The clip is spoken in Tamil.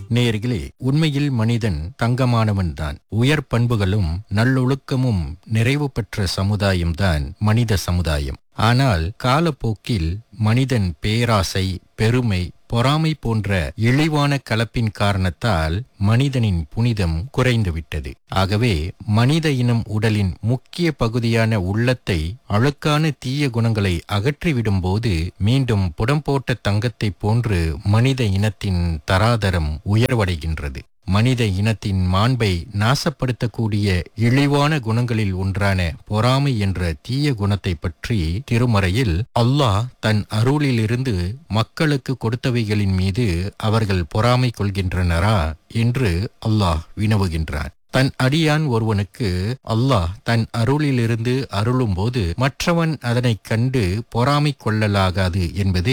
நேர்களே உண்மையில் மனிதன் தங்கமானவன்தான் உயர் பண்புகளும் நல்லொழுக்கமும் நிறைவு பெற்ற சமுதாயம்தான் மனித சமுதாயம் ஆனால் காலப்போக்கில் மனிதன் பேராசை பெருமை பொறாமை போன்ற இழிவான கலப்பின் காரணத்தால் மனிதனின் புனிதம் குறைந்துவிட்டது ஆகவே மனித இனம் உடலின் முக்கிய பகுதியான உள்ளத்தை அழுக்கான தீய குணங்களை அகற்றிவிடும்போது மீண்டும் புடம்போட்ட தங்கத்தைப் போன்று மனித இனத்தின் தராதரம் உயர்வடைகின்றது மனித இனத்தின் மாண்பை நாசப்படுத்தக்கூடிய இழிவான குணங்களில் ஒன்றான பொறாமை என்ற தீய குணத்தை பற்றி திருமறையில் அல்லாஹ் தன் அருளிலிருந்து மக்களுக்கு கொடுத்தவைகளின் மீது அவர்கள் பொறாமை கொள்கின்றனரா என்று அல்லாஹ் வினவுகின்றான் தன் அடியான் ஒருவனுக்கு அல்லாஹ் தன் அருளிலிருந்து அருளும்போது மற்றவன் அதனைக் கண்டு பொறாமை கொள்ளலாகாது என்பது